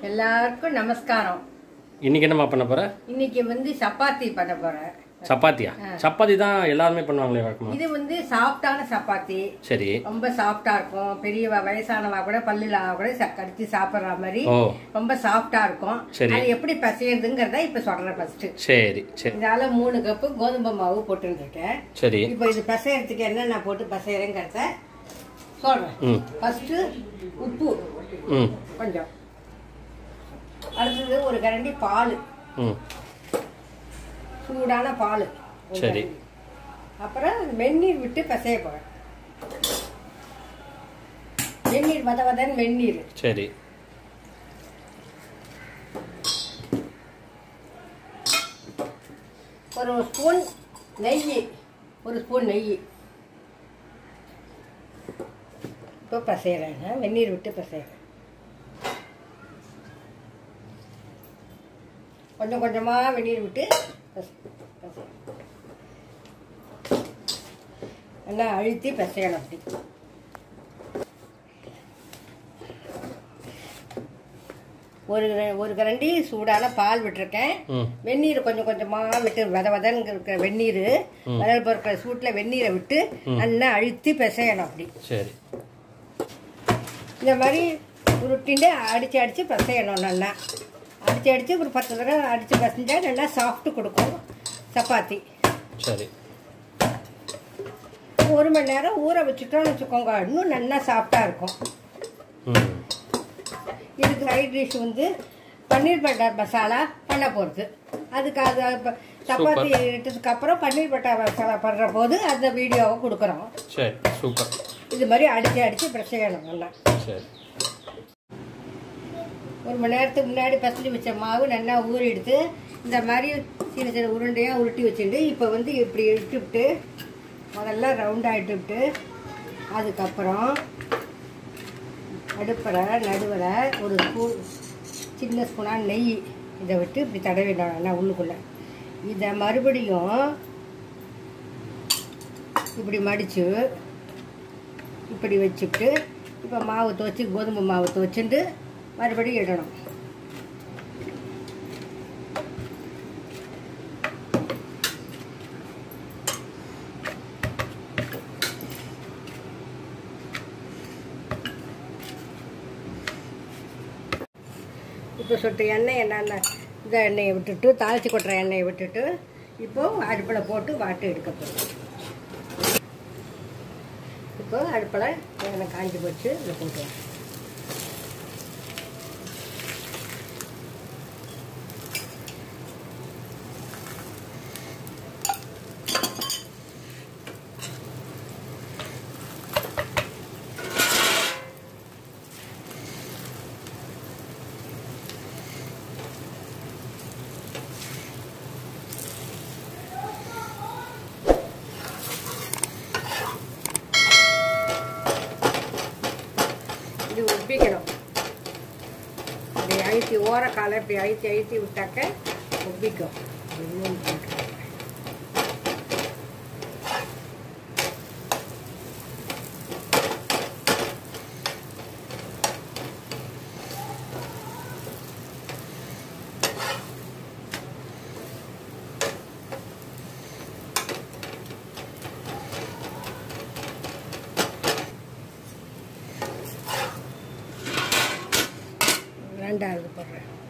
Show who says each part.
Speaker 1: எல்லாருக்கும் நமஸ்காரம்
Speaker 2: இன்னைக்கு என்னம்மா பண்ண போற
Speaker 1: இன்னைக்கு வந்து சப்பாத்தி பண்ண போறேன்
Speaker 2: சப்பாத்தியா சப்பாத்தி தான் எல்லாருமே பண்ணுவாங்களே வழக்கமா
Speaker 1: இது வந்து சாஃப்டான சப்பாத்தி
Speaker 2: சரி
Speaker 1: ரொம்ப சாஃப்டா இருக்கும் பெரியவ வயசானவா கூட பல்லுல கூட ச- கடிச்சு சாப்பிடுற மாதிரி
Speaker 2: ஓ
Speaker 1: ரொம்ப சாஃப்டா இருக்கும்
Speaker 2: சரி.
Speaker 1: அது எப்படி பிசையறதுங்கிறத இப்ப சொல்றேன் ஃபர்ஸ்ட்
Speaker 2: சரி சரி
Speaker 1: இதால மூணு கப்பு கோதுமை மாவு போட்டுட்டு இருக்கேன்
Speaker 2: சரி
Speaker 1: இப்போ இது பிசையறதுக்கு என்னென்ன போட்டு பிசையறேங்கிறத சொல்றேன்
Speaker 2: ம்
Speaker 1: ஃபர்ஸ்ட் உப்பு
Speaker 2: ம்
Speaker 1: கொஞ்சம் அடுத்தது ஒரு கரண்டி பால்
Speaker 2: ம்
Speaker 1: சூடான பால்
Speaker 2: சரி.
Speaker 1: அப்புறம் வெந்நீர் விட்டு பிசைய போறேன் வெந்நீர் வத வதன்னு வெந்நீர்
Speaker 2: சரி
Speaker 1: ஒரு ஸ்பூன் நெய் ஒரு ஸ்பூன் நெய் இப்போ பிசைகிறேங்க வெந்நீர் விட்டு பிசைகிறேன் கொஞ்சம் கொஞ்சமாக வெந்நீர் விட்டு பிசை- பிசையணும். நல்லா அழுத்தி பிசையணும் அப்படி ஒரு ஒரு கரண்டி சூடான பால் விட்டுருக்கேன்
Speaker 2: ம்
Speaker 1: வெந்நீர் கொஞ்சம் கொஞ்சமா விட்டு வத வதன்னு இருக்கிற வெந்நீர் விரல் பொருட்களை சூட்டில் வெந்நீரை விட்டு நல்லா அழுத்தி பிசையணும் அப்படி
Speaker 2: சரி
Speaker 1: இந்த மாதிரி உருட்டிண்டு அடிச்சு அடிச்சு பிசையணும் நல்லா அடிச்சு அடிச்சு ஒரு பத்து தடவை அடிச்சு பிசைஞ்சா நல்லா சாஃப்ட் கொடுக்கும் சப்பாத்தி
Speaker 2: சரி
Speaker 1: ஒரு மணி நேரம் ஊற வச்சுட்டோம்னு வச்சுக்கோங்க இன்னும் நல்லா சாஃப்டாக இருக்கும்
Speaker 2: ம்
Speaker 1: இதுக்கு சைட் டிஷ் வந்து பன்னீர் பட்டர் மசாலா பண்ண போகிறது அதுக்கு அது இப்ப சப்பாத்தி இட்டதுக்கு அப்புறம் பன்னீர் பட்டர் மசாலா பண்ணுற போது அந்த வீடியோவை கொடுக்குறோம்
Speaker 2: சரி சூப்பர்
Speaker 1: இது மாதிரி அடிச்சு அடிச்சு ப்ரெஷ் செய்யணும் நல்லா
Speaker 2: சரி
Speaker 1: ஒரு மணி நேரத்துக்கு முன்னாடி பசஞ்சு வச்ச மாவு நல்லா ஊறி எடுத்து இந்த மாதிரி சின்ன சின்ன உருண்டையாக உருட்டி வச்சுட்டு இப்போ வந்து இப்படி இட்டுவிட்டு முதல்ல ரவுண்டாக இட்டுவிட்டு அதுக்கப்புறம் அடுப்பில் நடுவில் ஒரு ஸ்பூன் சின்ன ஸ்பூனாக நெய் இதை விட்டு இப்படி தடவிடணும் நல்லா உள்ளுக்குள்ளே இதை மறுபடியும் இப்படி மடித்து இப்படி வச்சுட்டு இப்போ மாவு துவச்சி கோதுமை மாவு துவச்சிட்டு மறுபடியும் இடணும் இப்போ சொட்டு எண்ணெய் என்னென்ன இந்த எண்ணெயை விட்டுட்டு தாளிச்சு கொட்டுற எண்ணெயை விட்டுட்டு இப்போ அடுப்பில் போட்டு வாட்டு எடுக்க போகிறோம் இப்போ அடுப்பில் எண்ணெய் காஞ்சி போச்சு இதில் போட்டுருவோம் இது உப்பிக்கணும் இப்படி அழுத்தி ஓரக்காலை இப்படி அழுத்தி அழுத்தி விட்டாக்க உப்பிக்கும் இன்னும் போட்டுருவோம். ரெண்டாவது போடுறேன்